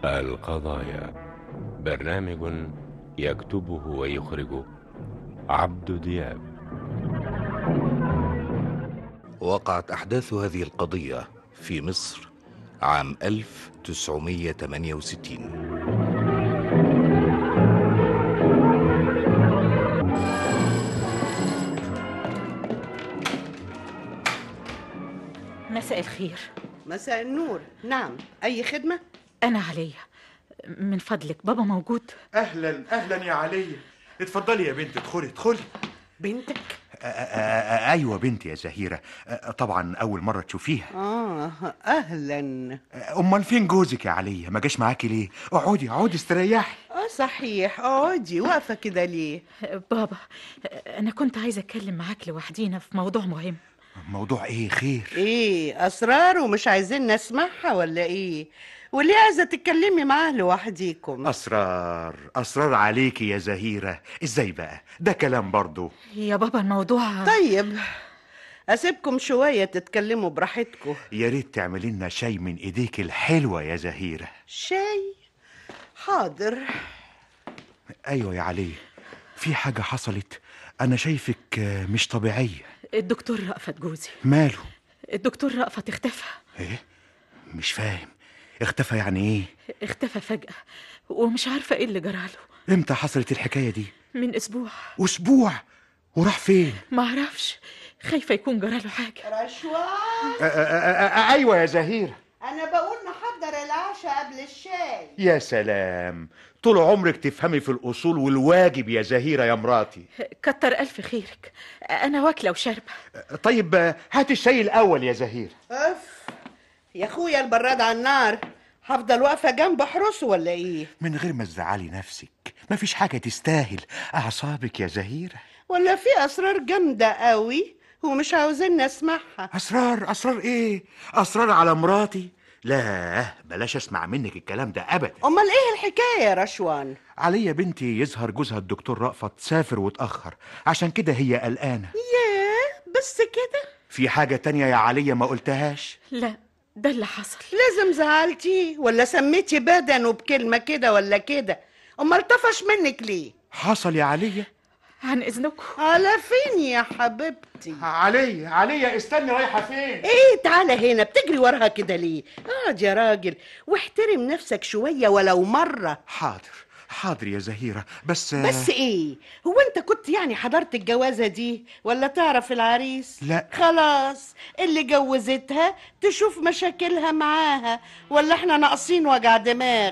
القضايا برنامج يكتبه ويخرجه عبد دياب وقعت أحداث هذه القضية في مصر عام 1968 مساء الخير مساء النور نعم أي خدمة؟ أنا عليا من فضلك بابا موجود اهلا اهلا يا علي اتفضلي يا بنت ادخلي ادخلي بنتك؟ آ- آ- آ- ايوه بنتي يا زهيره آ- طبعا اول مره تشوفيها آه أهلا امال فين جوزك يا علي ما جاش معاكي ليه اقعدي اقعدي استريحي آه صحيح اقعدي واقفة كده ليه؟ بابا أنا كنت عايزة أتكلم معاك لوحدينا في موضوع مهم موضوع ايه خير إيه أسرار ومش عايزين نسمعها ولا إيه؟ وليه عايزة تتكلمي معاه لوحديكم؟ اسرار اسرار عليكي يا زهيره ازاي بقى ده كلام برضو يا بابا الموضوع طيب أسيبكم شوية تتكلموا براحتكم يا ريت تعملي لنا شاي من ايديك الحلوه يا زهيره شاي حاضر ايوه يا علي في حاجه حصلت انا شايفك آه، مش طبيعيه الدكتور رأفت جوزي ماله الدكتور رأفت اختفى ايه مش فاهم اختفى يعني ايه اختفى فجأة ومش عارفة ايه اللي جراله امتى حصلت الحكايه دي من أسبوع اسبوع وراح فين معرفش خايفة يكون جراله حاجة رشوان ايوه يا زهيره أنا بقول نحضر العشاء قبل الشاي يا سلام طول عمرك تفهمي في الاصول والواجب يا زهيره يا مراتي كتر ألف خيرك أنا واكلة وشاربة طيب آه، هات الشاي الاول يا زهيره أف يا أخويا البراد على النار هفضل واقفة جنب أحرسه ولا إيه؟ من غير ما تزعلي نفسك مفيش حاجه تستاهل اعصابك يا زهيره ولا في أسرار جامدة قوي ومش عاوزين نسمعها اسرار اسرار ايه اسرار على مراتي لا بلاش اسمع منك الكلام ده ابدا أمال إيه الحكاية يا رشوان؟ علي يا بنتي يظهر جوزها الدكتور رأفت سافر واتأخر عشان كده هي قلقانة ياه بس كده في حاجة تانية يا عليا ما قلتهاش لا ده اللي حصل لازم زعلتي ولا سميتي بدنه بكلمة كده ولا كده أمال طفش منك ليه؟ حصل يا عليا عن إذنكم على فين يا حبيبتي؟ عليا عليا استني رايحة فين ايه تعالى هنا بتجري وراها كده ليه؟ اقعد يا راجل واحترم نفسك شوية ولو مرة حاضر حاضر يا زهيرة بس بس ايه؟ هو انت كنت يعني حضرت الجوازة دي ولا تعرف العريس؟ لا. خلاص اللي جوزتها تشوف مشاكلها معاها ولا احنا ناقصين وجع دماغ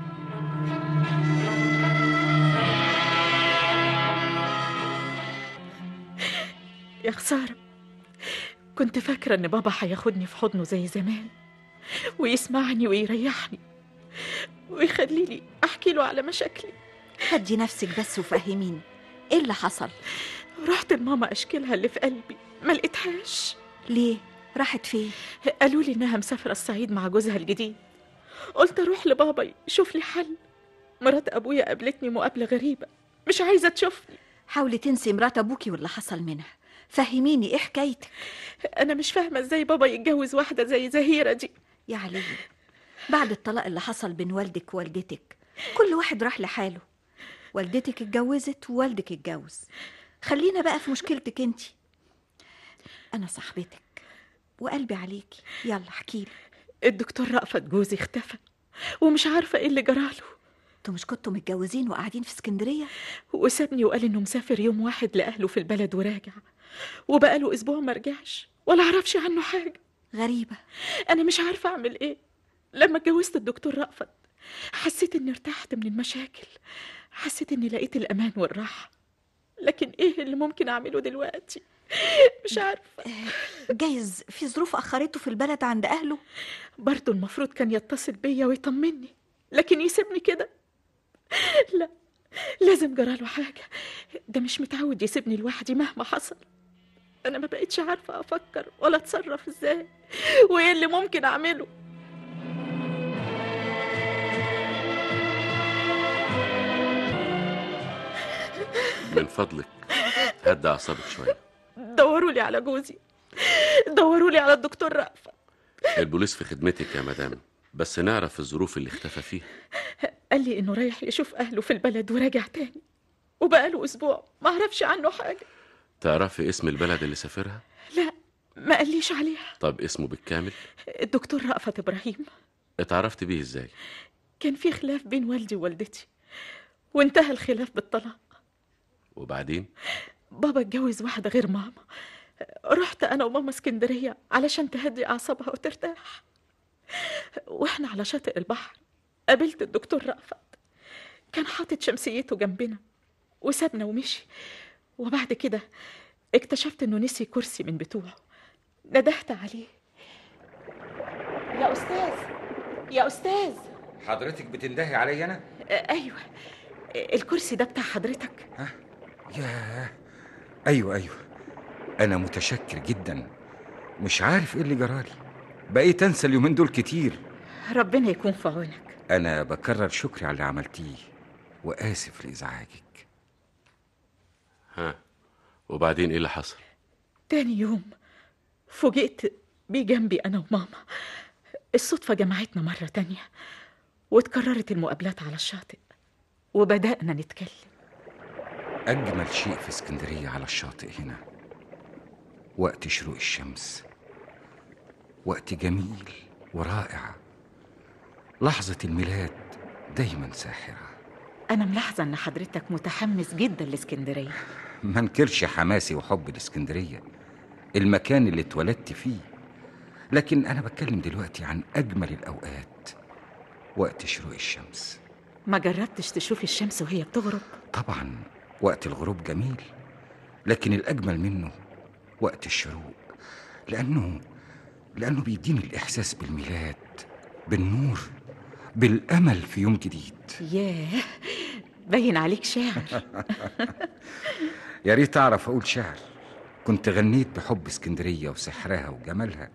يا خسارة كنت فاكرة إن بابا هياخدني في حضنه زي زمان ويسمعني ويريحني ويخليني أحكي له على مشاكلي هدي نفسك بس وفهميني ايه اللي حصل رحت لماما أشكيلها اللي في قلبي ما لقيتهاش ليه راحت فين قالوا لي إنها مسافرة الصعيد مع جوزها الجديد قلت أروح لبابا يشوف لي حل مرات أبويا قابلتني مقابلة غريبة مش عايزة تشوفني حاولي تنسي مرات ابوكي واللي حصل منها فهميني ايه حكايتك أنا مش فاهمة إزاي بابا يتجوز واحدة زي زهيرة دي يا علي بعد الطلاق اللي حصل بين والدك ووالدتك كل واحد راح لحاله والدتك اتجوزت ووالدك اتجوز خلينا بقى في مشكلتك انت انا صاحبتك وقلبي عليكي يلا احكيلي الدكتور رأفت جوزي اختفى ومش عارفة إيه اللي جراله انتوا مش كنتوا متجوزين وقاعدين في اسكندريه وسابني وقال انه مسافر يوم واحد لاهله في البلد وراجع وبقاله اسبوع ما رجعش ولا اعرفش عنه حاجه غريبه انا مش عارفه اعمل ايه لما اتجوزت الدكتور رأفت حسيت اني ارتحت من المشاكل حسيت اني لقيت الامان والراحه لكن ايه اللي ممكن اعمله دلوقتي مش عارفه جايز في ظروف اخرته في البلد عند اهله برضه المفروض كان يتصل بيا ويطمني لكن يسيبني كده لا لازم جراله حاجة ده مش متعود يسيبني لوحدي مهما حصل أنا ما بقتش عارفة أفكر ولا أتصرف إزاي وإيه اللي ممكن أعمله من فضلك هدى أعصابك شوية دوروا لي على جوزي دوروا لي على الدكتور رأفت البوليس في خدمتك يا مدام بس نعرف الظروف اللي اختفى فيها قال لي انه رايح يشوف اهله في البلد وراجع تاني وبقاله اسبوع ما اعرفش عنه حاجه تعرفي اسم البلد اللي سافرها لا ما قاليش عليها طب اسمه بالكامل الدكتور رأفت ابراهيم اتعرفت بيه ازاي كان في خلاف بين والدي ووالدتي وانتهى الخلاف بالطلاق وبعدين بابا اتجوز واحدة غير ماما رحت أنا وماما اسكندرية علشان تهدي أعصابها وترتاح وإحنا على شاطئ البحر قابلت الدكتور رأفت كان حاطط شمسيته جنبنا وسابنا ومشي وبعد كده اكتشفت إنه نسي كرسي من بتوعه ندهت عليه يا أستاذ يا أستاذ حضرتك بتندهي علي انا آه، أيوه الكرسي ده بتاع حضرتك ياه ايوه ايوه انا متشكر جدا مش عارف ايه اللي جرالي بقيت انسى اليومين دول كتير ربنا يكون في عونك انا بكرر شكري على اللي عملتيه واسف لازعاجك ها وبعدين ايه اللي حصل تاني يوم فوجئت بيه جنبي أنا وماما الصدفة جمعتنا مرة تانية واتكررت المقابلات على الشاطئ وبدأنا نتكلم اجمل شيء في اسكندريه على الشاطئ هنا وقت شروق الشمس وقت جميل ورائع لحظه الميلاد دايما ساحره أنا ملاحظة إن حضرتك متحمس جدا لإسكندرية ما انكرش حماسي وحب الاسكندريه المكان اللي اتولدت فيه لكن انا بتكلم دلوقتي عن اجمل الاوقات وقت شروق الشمس ما جربتش تشوف الشمس وهي بتغرب طبعا وقت الغروب جميل لكن الاجمل منه وقت الشروق لانه لانه بيديني الاحساس بالميلاد بالنور بالامل في يوم جديد ياه باين عليك شاعر يا ريت اعرف اقول شعر كنت غنيت بحب اسكندريه وسحرها وجمالها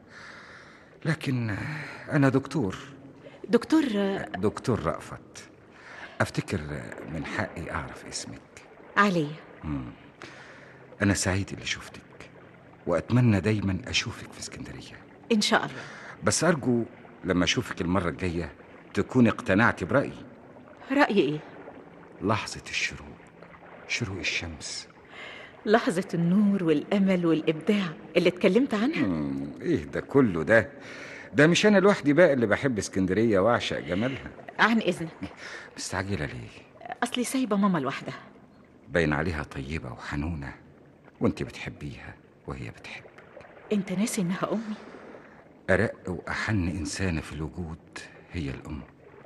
لكن انا دكتور دكتور دكتور رأفت افتكر من حقي اعرف اسمك علي مم. انا سعيد اللي شفتك واتمنى دايما اشوفك في اسكندريه إن شاء الله بس ارجو لما اشوفك المره الجايه تكون اقتنعت برايي رأيي إيه؟ لحظه الشروق شروق الشمس لحظة النور والأمل والإبداع اللي اتكلمت عنها مم، ايه ده كله ده ده مش انا لوحدي بقى اللي بحب اسكندريه واعشق جمالها عن إذنك مستعجله ليه أصلي سايبة ماما لوحدها باين عليها طيبه وحنونه وانت بتحبيها وهي بتحبك أنت ناسي إنها أمي أرق وأحن إنسانة في الوجود هي الأم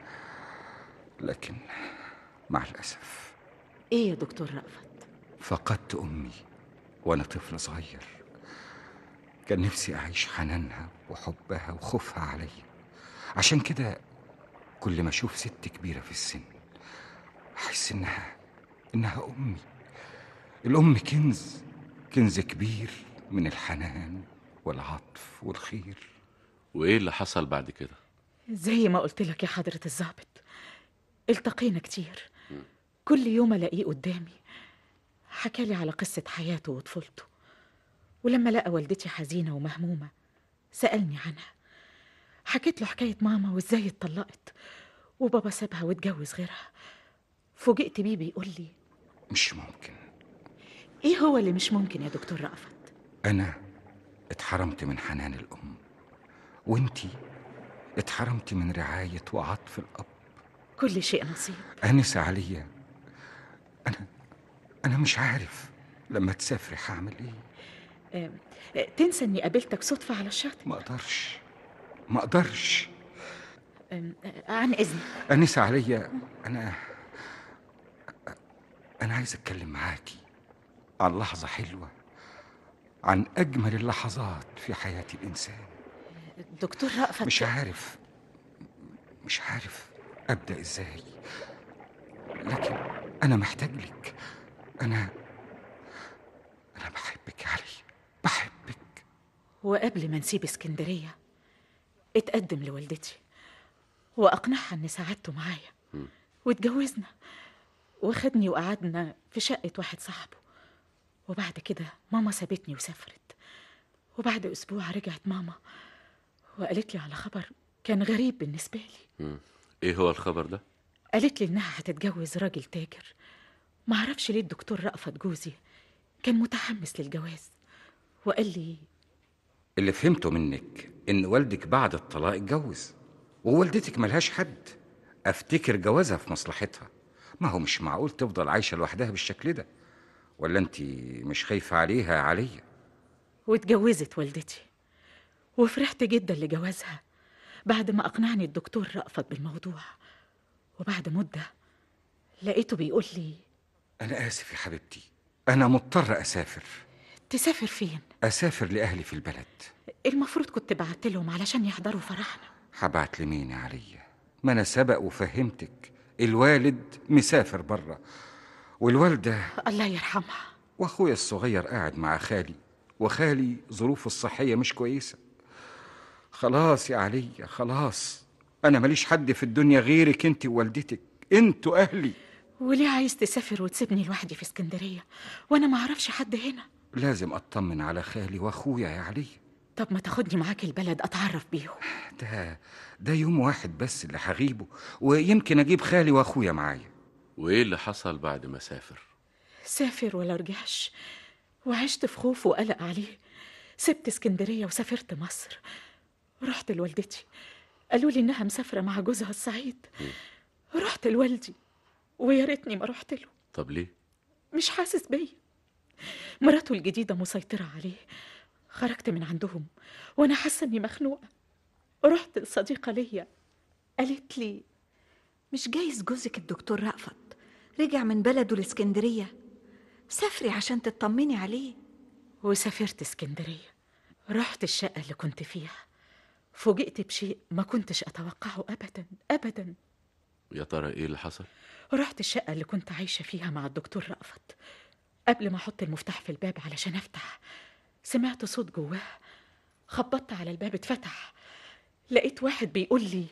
لكن مع الأسف إيه يا دكتور رأفت؟ فقدت أمي وأنا طفل صغير كان نفسي أعيش حنانها وحبها وخوفها عليا عشان كده كل ما أشوف ست كبيرة في السن أحس إنها إنها أمي الأم كنز كنز كبير من الحنان والعطف والخير وايه اللي حصل بعد كده زي ما قلت لك يا حضرة الضابط التقينا كتير كل يوم ألاقيه قدامي حكالي على قصة حياته وطفولته ولما لقى والدتي حزينة ومهمومة سألني عنها حكيت له حكاية ماما وإزاي اتطلقت وبابا سابها واتجوز غيرها فوجئت بيه بيقول لي مش ممكن إيه هو اللي مش ممكن يا دكتور رأفت أنا اتحرمت من حنان الأم وانتي اتحرمت من رعاية وعطف الأب كل شيء نصيب أنسة عليا أنا أنا مش عارف لما تسافري هعمل إيه آه، آه، تنسى إني قابلتك صدفة على الشاطئ ما أقدرش ما أقدرش آم، آه، عن إذنك أنسة عليا أنا أنا عايز أتكلم معاكي عن لحظة حلوة عن أجمل اللحظات في حياة الإنسان دكتور رأفت مش عارف مش عارف أبدأ إزاي لكن أنا محتاج لك أنا أنا بحبك يا علي بحبك وقبل ما نسيب اسكندرية اتقدم لوالدتي وأقنعها إن سعادته معايا واتجوزنا وخدني وقعدنا في شقة واحد صاحبه وبعد كده ماما سابتني وسافرت وبعد أسبوع رجعت ماما وقالت لي على خبر كان غريب بالنسبة لي مم. ايه هو الخبر ده قالت لي إنها هتتجوز راجل تاجر معرفش ليه الدكتور رأفت جوزي كان متحمس للجواز وقال لي اللي فهمته منك ان والدك بعد الطلاق اتجوز ووالدتك ملهاش حد افتكر جوازها في مصلحتها ما هو مش معقول تفضل عايشه لوحدها بالشكل ده ولا انت مش خايفه عليها يا عليا واتجوزت والدتي وفرحت جدا لجوازها بعد ما أقنعني الدكتور رأفت بالموضوع وبعد مدة لقيته بيقول لي انا اسف يا حبيبتي انا مضطر اسافر تسافر فين؟ اسافر لاهلي في البلد المفروض كنت بعت لهم علشان يحضروا فرحنا هبعت لمين يا عليا ما انا سبق وفهمتك الوالد مسافر بره والوالده الله يرحمها واخويا الصغير قاعد مع خالي وخالي ظروفه الصحيه مش كويسه خلاص يا عليا خلاص انا ماليش حد في الدنيا غيرك انت ووالدتك انتوا اهلي وليه عايز تسافر وتسيبني لوحدي في اسكندرية وأنا ما أعرفش حد هنا لازم اطمن على خالي واخويا يا عليا طب ما تاخدني معاك البلد أتعرف بيهم ده ده يوم واحد بس اللي هغيبه ويمكن اجيب خالي واخويا معايا وايه اللي حصل بعد ما سافر سافر ولا رجعش وعشت في خوف وقلق عليه سبت اسكندرية وسافرت مصر رحت لوالدتي قالوا لي إنها مسافرة مع جوزها السعيد رحت لوالدي ويا ريتني ما رحت له طب ليه مش حاسس بيا مراته الجديدة مسيطرة عليه خرجت من عندهم وأنا حاسة إني مخنوقة رحت لصديقة ليا قالت لي مش جايز جوزك الدكتور رأفت رجع من بلده الاسكندرية سافري عشان تطمني عليه وسافرت اسكندرية رحت الشقة اللي كنت فيها فوجئت بشيء ما كنتش أتوقعه أبدا أبدا يا ترى ايه اللي حصل رحت الشقة اللي كنت عايشة فيها مع الدكتور رأفت قبل ما أحط المفتاح في الباب علشان أفتح سمعت صوت جواه خبطت على الباب اتفتح لقيت واحد بيقول لي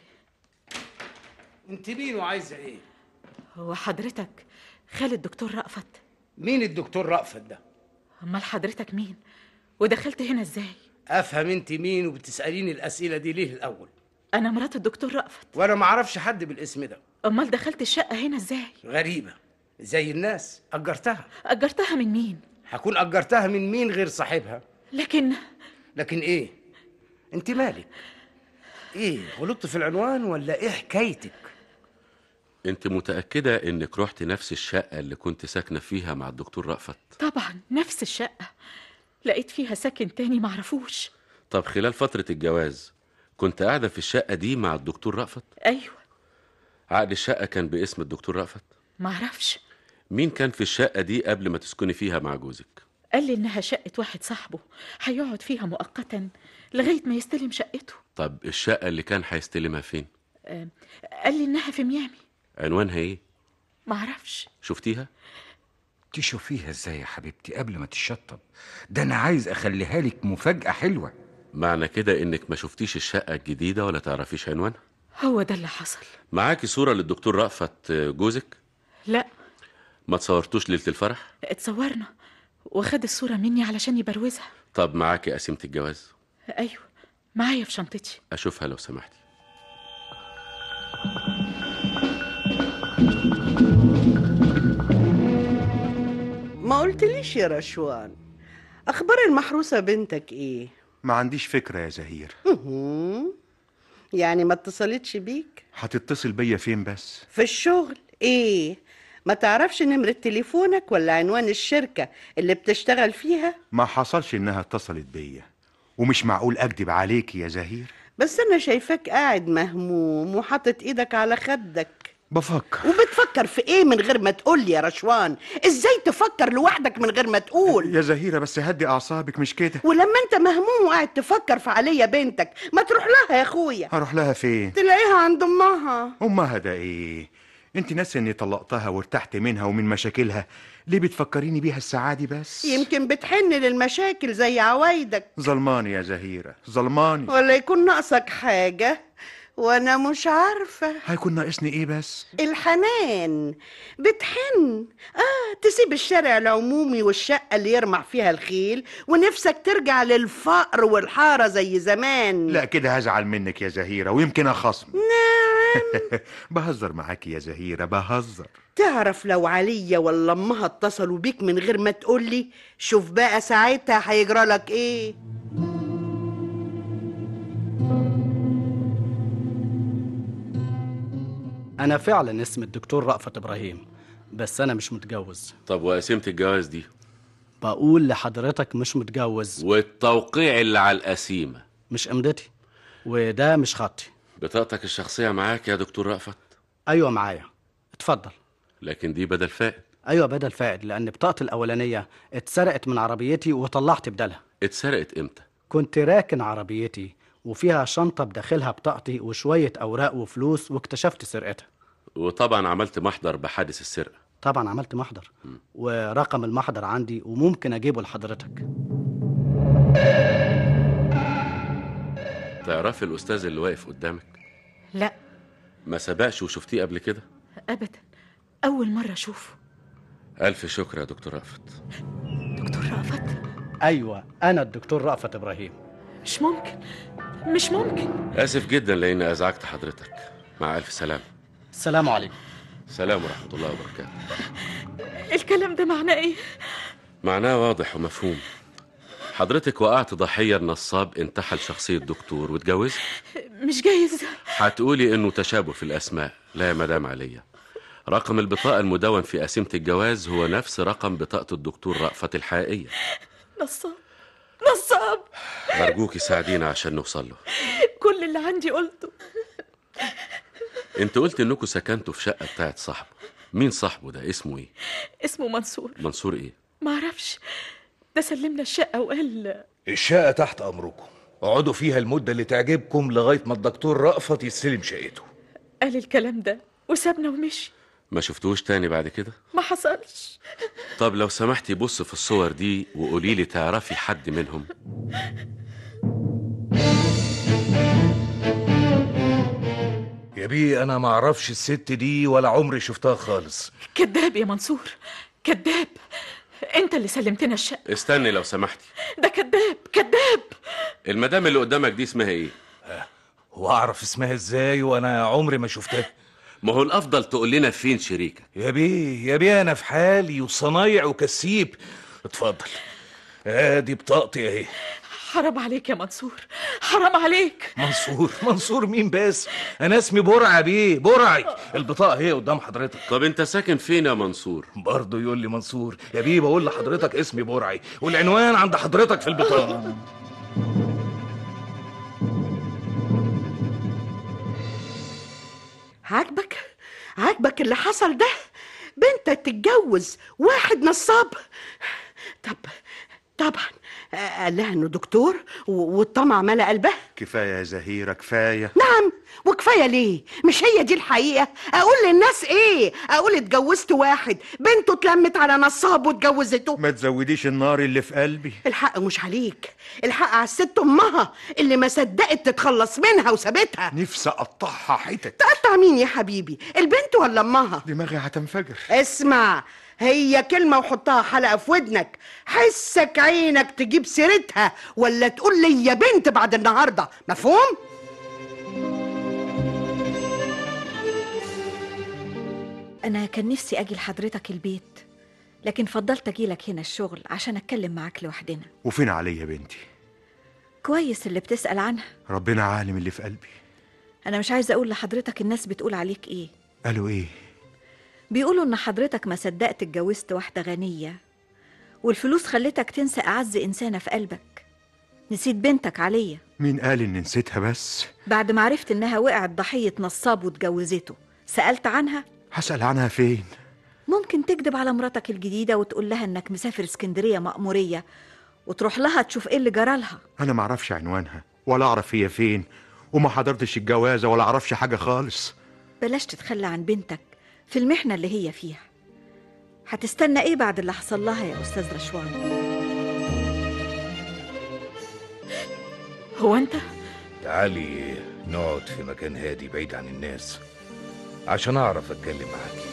انت مين وعايزه ايه هو حضرتك خالد الدكتور رأفت مين الدكتور رأفت ده أمال حضرتك مين ودخلت هنا إزاي افهم انت مين وبتساليني الاسئله دي ليه الاول أنا مرات الدكتور رأفت وانا ما اعرفش حد بالاسم ده أمال دخلت الشقة هنا إزاي غريبه زي الناس اجرتها أجرتها من مين هكون اجرتها من مين غير صاحبها لكن لكن ايه انت مالك ايه غلطت في العنوان ولا ايه حكايتك انت متأكدة انك رحت نفس الشقة اللي كنت ساكنة فيها مع الدكتور رأفت طبعا نفس الشقة لقيت فيها ساكن تاني معرفوش طب خلال فترة الجواز كنت قاعدة في الشقة دي مع الدكتور رأفت أيوة عقد الشقة كان باسم الدكتور رأفت معرفش مين كان في الشقة دي قبل ما تسكني فيها مع جوزك قال لي إنها شقة واحد صاحبه هيقعد فيها مؤقتا لغاية ما يستلم شقته طب الشقة اللي كان هيستلمها فين آه، قال لي إنها في ميامي عنوانها ايه معرفش شفتيها تشوفيها ازاي يا حبيبتي قبل ما تشطب ده انا عايز اخليها لك مفاجأة حلوة معنى كده انك ما شفتيش الشقة الجديدة ولا تعرفيش عنوانها هو ده اللي حصل معاكي صورة للدكتور رأفت جوزك لا ما تصورتوش ليلة الفرح اتصورنا وخد الصورة مني علشان يبروزها طب معاكي قسيمة الجواز أيوة معايا في شنطتي اشوفها لو سمحتي ما قلتليش يا رشوان اخبار المحروسه بنتك ايه ما عنديش فكرة يا زهير مهم. يعني ما اتصلتش بيك هتتصل بيا فين بس في الشغل ايه ما تعرفش نمرة تليفونك ولا عنوان الشركة اللي بتشتغل فيها ما حصلش انها اتصلت بيا ومش معقول اكدب عليك يا زهير بس انا شايفاك قاعد مهموم وحاطط ايدك على خدك بفكر وبتفكر في ايه من غير ما تقول لي يا رشوان ازاي تفكر لوحدك من غير ما تقول يا زهيرة بس هدي اعصابك مش كده ولما انت مهموم وقاعد تفكر في عليا بنتك ما تروح لها يا اخويا هروح لها فين تلاقيها عند امها امها ده ايه انت ناسي اني طلقتها وارتحت منها ومن مشاكلها ليه بتفكريني بيها الساعة دي بس يمكن بتحن للمشاكل زي عوايدك ظلماني يا زهيرة ظلماني ولا يكون ناقصك حاجة وانا مش عارفة هيكون ناقصني ايه بس الحنان بتحن اه تسيب الشارع العمومي والشقة اللي يرمح فيها الخيل ونفسك ترجع للفقر والحارة زي زمان لا كده هزعل منك يا زهيرة ويمكن اخصم نعم بهزر معاكي يا زهيرة بهزر تعرف لو عليا ولا امها اتصلوا بيك من غير ما تقولي شوف بقى ساعتها هيجرى لك ايه أنا فعلا اسمي الدكتور رأفت إبراهيم بس أنا مش متجوز طب وقسيمة الجواز دي بقول لحضرتك مش متجوز والتوقيع اللي على القسيمة مش امضتي وده مش خطي بطاقتك الشخصية معاك يا دكتور رأفت أيوة معايا اتفضل لكن دي بدل فائد أيوة بدل فائد لأن بطاقتي الأولانية اتسرقت من عربيتي وطلعت بدلها اتسرقت امتى كنت راكن عربيتي وفيها شنطة بداخلها بطاقتي وشوية أوراق وفلوس واكتشفت سرقتها وطبعا عملت محضر بحادث السرقة طبعا عملت محضر ورقم المحضر عندي وممكن أجيبه لحضرتك تعرفي الأستاذ اللي واقف قدامك لا ما سبقش وشفتيه قبل كده ابدا اول مره اشوفه ألف شكر يا دكتور رأفت دكتور رأفت أيوة أنا الدكتور رأفت إبراهيم مش ممكن مش ممكن آسف جدا لأني أزعجت حضرتك مع ألف سلامة السلام عليكم سلام ورحمة الله وبركاته الكلام ده معناه ايه معناه واضح ومفهوم حضرتك وقعت ضحية نصاب انتحل شخصية دكتور واتجوز مش جايز هتقولي انه تشابه في الاسماء لا يا مدام عليا رقم البطاقة المدون في قسيمة الجواز هو نفس رقم بطاقة الدكتور رأفت الحقيقية نصاب نصاب أرجوكي ساعدينا عشان نوصل له كل اللي عندي قلته انت قلت انكم سكنتوا في شقة بتاعت صاحبه مين صاحبه ده اسمه ايه اسمه منصور منصور ايه معرفش ده سلمنا الشقة وقال الشقة تحت أمركم اقعدوا فيها المدة اللي تعجبكم لغاية ما الدكتور رأفت يستلم شقته قال الكلام ده وسابنا ومشي ما شفتوش تاني بعد كده ما حصلش طب لو سمحتي بص في الصور دي وقولي لي تعرفي حد منهم يا بيه أنا معرفش الست دي ولا عمري شفتها خالص كذاب يا منصور كذاب انت اللي سلمتنا الشقة استني لو سمحتي ده كذاب كذاب المدام اللي قدامك دي اسمها ايه وأعرف اسمها إزاي وأنا عمري ما شفتها ما هو الافضل تقول لنا فين شريكك يا بيه يا بيه أنا في حالي وصنايع وكسيب اتفضل ادي بطاقتي اهي حرام عليك يا منصور حرام عليك منصور منصور مين بس انا اسمي برعه بيه برعي البطاقه هي قدام حضرتك طب انت ساكن فين يا منصور برضه يقول لي منصور يا بيه بقول لحضرتك اسمي برعي والعنوان عند حضرتك في البطاقه عاجبك عاجبك اللي حصل ده بنتك تتجوز واحد نصاب طب طبعا آه، قال لها انه دكتور و- والطمع ملا قلبها كفاية يا زهيرة كفاية نعم وكفايه ليه مش هي دي الحقيقه اقول للناس ايه اقول اتجوزت واحد بنته اتلمت على نصاب واتجوزته ما تزوديش النار اللي في قلبي الحق مش عليك الحق على الست امها اللي ما صدقت تتخلص منها وسابتها نفسي اقطعها حتت تقطع مين يا حبيبي البنت ولا امها دماغي هتنفجر اسمع هي كلمة وحطها حلقة في ودنك حسك عينك تجيب سيرتها ولا تقول لي يا بنت بعد النهاردة مفهوم؟ أنا كان نفسي أجي لحضرتك البيت لكن فضلت أجيلك هنا الشغل عشان أتكلم معاك لوحدنا وفين علي يا بنتي كويس اللي بتسأل عنها ربنا عالم اللي في قلبي أنا مش عايزة أقول لحضرتك الناس بتقول عليك إيه قالوا ايه بيقولوا إن حضرتك ما صدقت اتجوزت واحدة غنية والفلوس خلتك تنسى أعز إنسانة في قلبك نسيت بنتك عليا مين قال ان نسيتها بس بعد ما عرفت إنها وقعت ضحية نصاب واتجوزته سألت عنها هسأل عنها فين ممكن تكذب على مراتك الجديدة وتقول لها إنك مسافر اسكندرية مأمورية وتروح لها تشوف إيه اللي جرالها انا معرفش عنوانها ولا اعرف هي فين وما حضرتش الجوازة ولا اعرفش حاجة خالص بلاش تتخلى عن بنتك في المحنة اللي هي فيها هتستنى إيه بعد اللي حصل لها يا أستاذ رشوان هو انت تعالي نقعد في مكان هادي بعيد عن الناس عشان اعرف اتكلم معاكي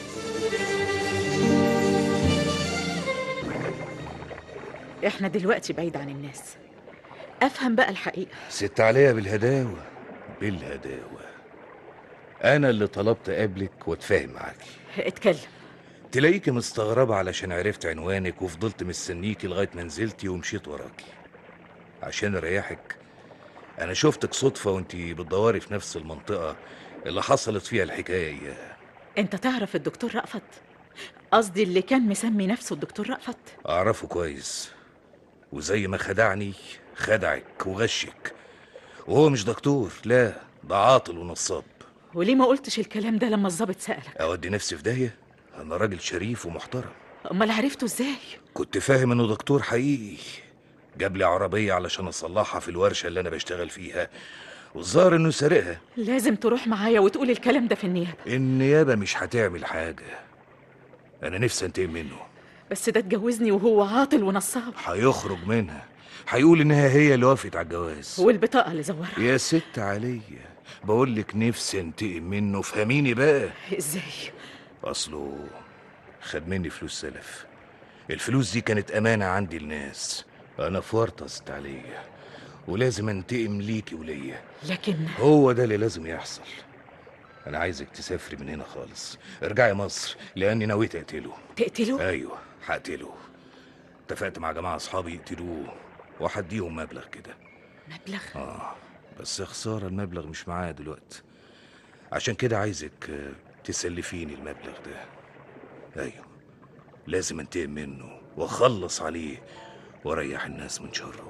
احنا دلوقتي بعيد عن الناس افهم بقى الحقيقة ست عليا بالهداوة بالهداوة انا اللي طلبت اقابلك واتفاهم معاكي اتكلم تلاقيكي مستغربة علشان عرفت عنوانك وفضلت مستنيكي لغاية ما نزلتي ومشيت وراكي عشان اريحك انا شفتك صدفة وانتي بتدوري في نفس المنطقة اللي حصلت فيها الحكاية اياها انت تعرف الدكتور رأفت قصدي اللي كان مسمي نفسه الدكتور رأفت اعرفه كويس وزي ما خدعني خدعك وغشك وهو مش دكتور لا ده عاطل ونصاب وليه ما قلتش الكلام ده لما الظابط سألك اودي نفسي في داهية انا راجل شريف ومحترم امال عرفته ازاي كنت فاهم انه دكتور حقيقي جاب لي عربية علشان اصلحها في الورشة اللي انا بشتغل فيها والظاهر انه سارقها لازم تروح معايا وتقول الكلام ده في النيابة النيابة مش هتعمل حاجة انا نفسي انتقم منه بس ده اتجوزني وهو عاطل ونصاب هيخرج منها هيقول انها هي اللي وافقت على الجواز والبطاقة اللي زورها يا ست عليا بقول لك نفسي انتقم منه فهميني بقى ازاي اصله خد مني فلوس سلف الفلوس دي كانت امانه عندي الناس انا فرطست عليا ولازم انتقم ليكي وليا لكن هو ده اللي لازم يحصل انا عايزك تسافري من هنا خالص ارجعي مصر لاني نويت اقتله تقتله ايوه هقتله اتفقت مع جماعه اصحابي يقتلوه وهديهم مبلغ كده مبلغ اه بس خساره المبلغ مش معايا دلوقتي عشان كده عايزك آه، تسلفيني المبلغ ده ايوه لازم انتقم منه واخلص عليه واريح الناس من شره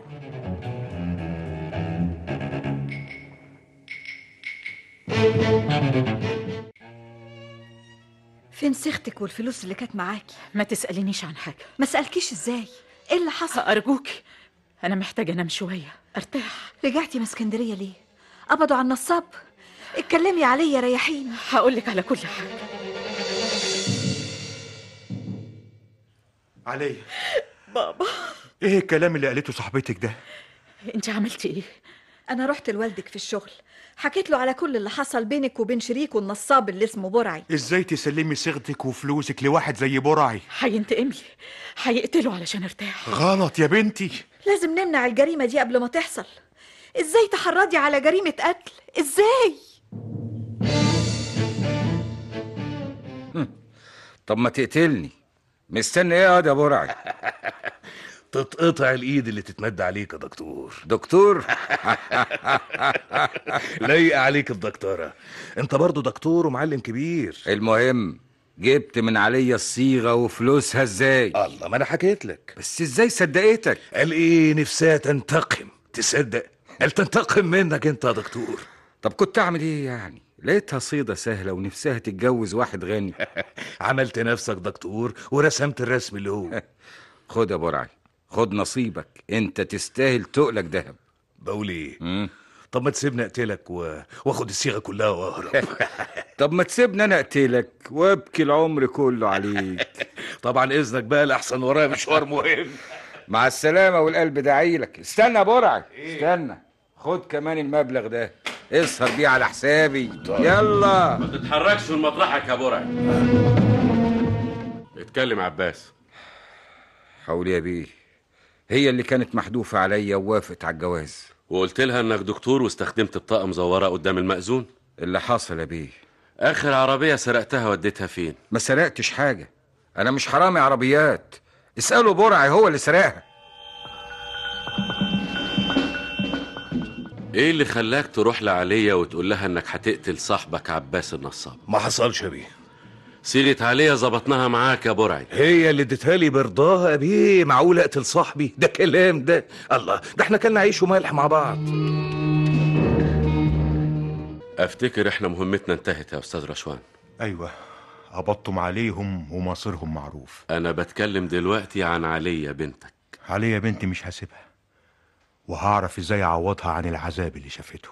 فين سيختك والفلوس اللي كانت معاكي ما تسألينيش عن حاجة ما سألكيش ازاي ايه اللي حصل أرجوك أنا محتاجة أنام شوية أرتاح رجعتي من اسكندرية ليه قبضوا على النصاب اتكلمي عليا ريحيني هقولك على كل حاجة علي بابا ايه الكلام اللي قالته صاحبتك ده أنت عملتي إيه؟ انا رحت لوالدك في الشغل حكيت له على كل اللي حصل بينك وبين شريكه النصاب اللي اسمه برعي ازاي تسلمي صيغتك وفلوسك لواحد زي برعي هينتقم لي هيقتله علشان ارتاح غلط يا بنتي لازم نمنع الجريمة دي قبل ما تحصل ازاي تحرضي على جريمة قتل ازاي طب ما تقتلني مستني ايه يا واد يا برعي تتقطع الايد اللي تتمد عليك يا دكتور دكتور لايق عليك الدكتوره انت برضو دكتور ومعلم كبير المهم جبت من عليا الصيغه وفلوسها ازاي الله ما انا حكيت لك بس ازاي صدقتك قال ايه نفسها تنتقم تصدق قال تنتقم منك انت يا دكتور طب كنت اعمل ايه يعني لقيتها صيدة سهلة ونفسها تتجوز واحد غني عملت نفسك دكتور ورسمت الرسم اللي هو خد يا برعي خد نصيبك انت تستاهل تقلك دهب بقول ايه طب ما تسيبني اقتلك و... واخد الصيغه كلها واهرب طب ما تسيبني انا اقتلك وابكي العمر كله عليك طبعا اذنك بقى لاحسن ورايا مشوار مهم مع السلامة والقلب داعيلك استنى يا برعي استنى خد كمان المبلغ ده اسهر بيه على حسابي يلا ما تتحركش من مطرحك يا برعي اتكلم عباس حولي يا بيه هي اللي كانت محدوفة عليا ووافقت على الجواز وقلت لها انك دكتور واستخدمت بطاقه مزوره قدام المأذون اللي حصل يا بيه اخر عربيه سرقتها وديتها فين ما سرقتش حاجة أنا مش حرامي عربيات اسألوا برعي هو اللي سرقها ايه اللي خلاك تروح لعليا وتقول لها انك هتقتل صاحبك عباس النصاب ما حصلش يا بيه صيغه عليا ظبطناها معاك يا برعي هي اللي اديتها لي برضاها يا بيه معقول اقتل صاحبي ده كلام ده الله ده احنا كنا عيش وملح مع بعض افتكر احنا مهمتنا انتهت يا استاذ رشوان ايوه قبضتم عليهم ومصيرهم معروف انا بتكلم دلوقتي عن عليا بنتك علي يا بنتي مش هسيبها وهعرف ازاي اعوضها عن العذاب اللي شافته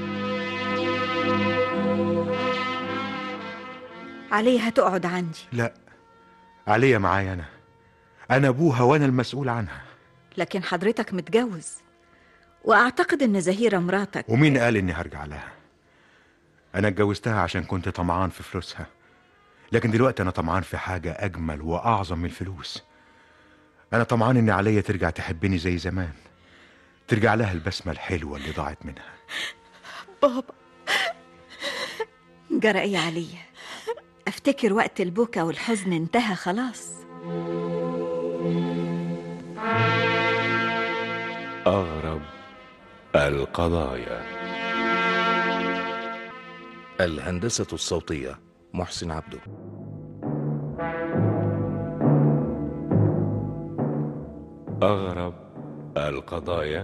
عليها هتقعد عندي لا عليا معايا انا انا ابوها وانا المسؤول عنها لكن حضرتك متجوز واعتقد ان زهيرة مراتك ومين قال اني هرجع لها أنا اتجوزتها عشان كنت طمعان في فلوسها لكن دلوقتي أنا طمعان في حاجة أجمل وأعظم من الفلوس أنا طمعان إن عليا ترجع تحبني زي زمان ترجع لها البسمة الحلوة اللي ضاعت منها بابا جرى ايه عليا افتكر وقت البكا والحزن انتهى خلاص أغرب القضايا الهندسة الصوتية محسن عبده أغرب القضايا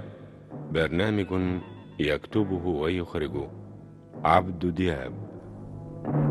برنامج يكتبه ويخرجه عبد دياب